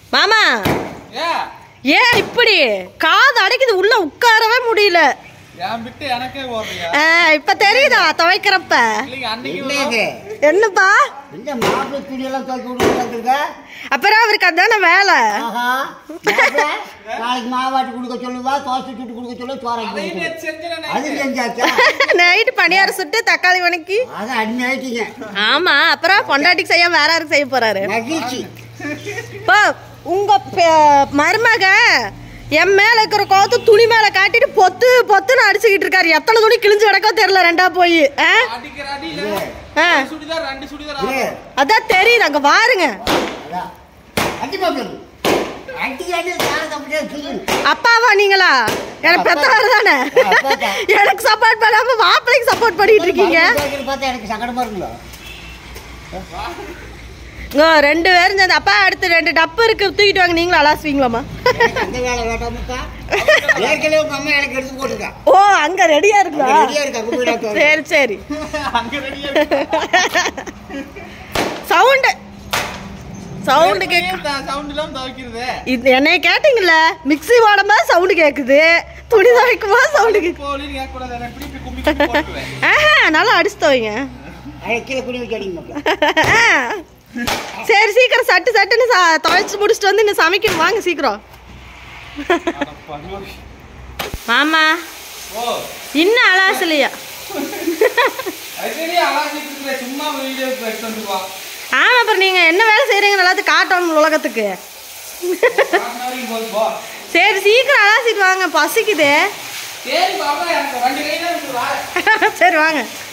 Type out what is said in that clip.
மாமா ஏ ஏன் இப்படி காது அடைக்குது உள்ள உட்காரவே முடியல என் விட்டு எனக்கே ஓடுறியா ஆ, இப்ப தெரியுதா துவைக்கிறப்ப இல்லைங்க அன்னைக்கு என்னது என்னப்பா இந்த மாப்பிள்ளை துணியெல்லாம் துவைக்க விட்டு வந்துருக்க அப்புறம் அவருக்கு அதான வேலை ஆஹா மாப்பிள்ளை, நாளைக்கு மாவாட்டி கொடுக்க சொல்லுவா தோசை சுட்டு கொடுக்க சொல்லு சோறாக்கி அதையும் கொடுக்க நேத்து செஞ்சேனே அது செஞ்சாச்சா நைட்டு பணியாரம் சுட்டு தக்காளி வணக்கி அது அடிமையாயிட்டீங்க ஆமா அப்புறம் பொண்டாட்டிக்கு செய்ய வேற யாருக்கு செய்ய போறாரு மகிழ்ச்சி இப்போ உங்க பெ- மருமக என் மேல இருக்கிற கோத்து துணி மேல காட்டிட்டு பொத்து பொத்துன்னு அடிச்சுக்கிட்டு இருக்காரு எத்தனை துணி கிழிஞ்சு கிடக்கோ தெரியல ரெண்டா போய் ஆ? அடிக்கிற அடியில ஆ. ஒரு சுடிதார் ரெண்டு சுடிதார் இரு, ஆகும். அதான் தெரியுது அங்க பாருங்க அதான். அடி மாப்பிள்ளை அடி அடி காலை அப்படியே சொல்லு அப்பாவா நீங்களா எனக்கு பெத்தவர் தானே அப்பா தான். எனக்கு சப்போர்ட் பண்ணாம மாப்பிள்ளைக்கு சப்போர்ட் பண்ணிட்டு இருக்கீங்க துவைக்கிறது பார்த்தா எனக்கு சங்கடமா இருக்குல்ல இங்க ரெண்டு பேரும் சேர்ந்து அப்பா அடுத்து ரெண்டு டப்பு இருக்கு தூக்கிட்டு வாங்க நீங்களும் அலாசுவீங்களாமா எனக்கு அந்த வேலை வேண்டாமுக்கா ஏற்கனவே உங்க அம்மா எனக்கு எடுத்து போட்டுருக்கா ஓ அங்க ரெடியா இருக்குதா ரெடியா இருக்கு அங்க போய் நான் துவைக்கிறேன். சரி சரி அங்க ரெடியா இருக்கு. சவுண்டு சவுண்டு கேக்கு சவுண்ட் இல்லாம துவைக்கிறது இது என்னைய கேட்டீங்கல்ல மிக்ஸி ஓடும் போது சவுண்டு கேக்குது துணி துவைக்கும் போது சவுண்டு கேக்கு போலின்னு கேட்க கூடாது எனக்கு இப்படி இப்படி கும்பி கும்பி போட்டுருவேன் ஆஹா நல்லா அடிச்சு துவைங்க அதை கீழே குடி வச்சு அடிங்க மாப்பிள்ளை சரி சீக்கிரம் சட்டு சட்டுன்னு சா- துவைச்சு முடிச்சுட்டு வந்து இன்னும் சமைக்கணும் வாங்க சீக்கிரம் அட பகவான். மாமா ஓ இன்னும் அலாசலையா அதுலயே அலாசிட்டு இருக்கிற சும்மா வீடியோ எடுத்து வந்துருவா ஆமா அப்புறம் நீங்க என்ன வேலை செய்றீங்கன்னு எல்லாத்தையும் காட்டணும் உலகத்துக்கு வரைக்கும் போது போ சரி சீக்கிரம் அலாசிட்டு வாங்க பசிக்குது சரி பாப்பா எனக்கு ரெண்டு கை தான் இருக்கு வா சரி வாங்க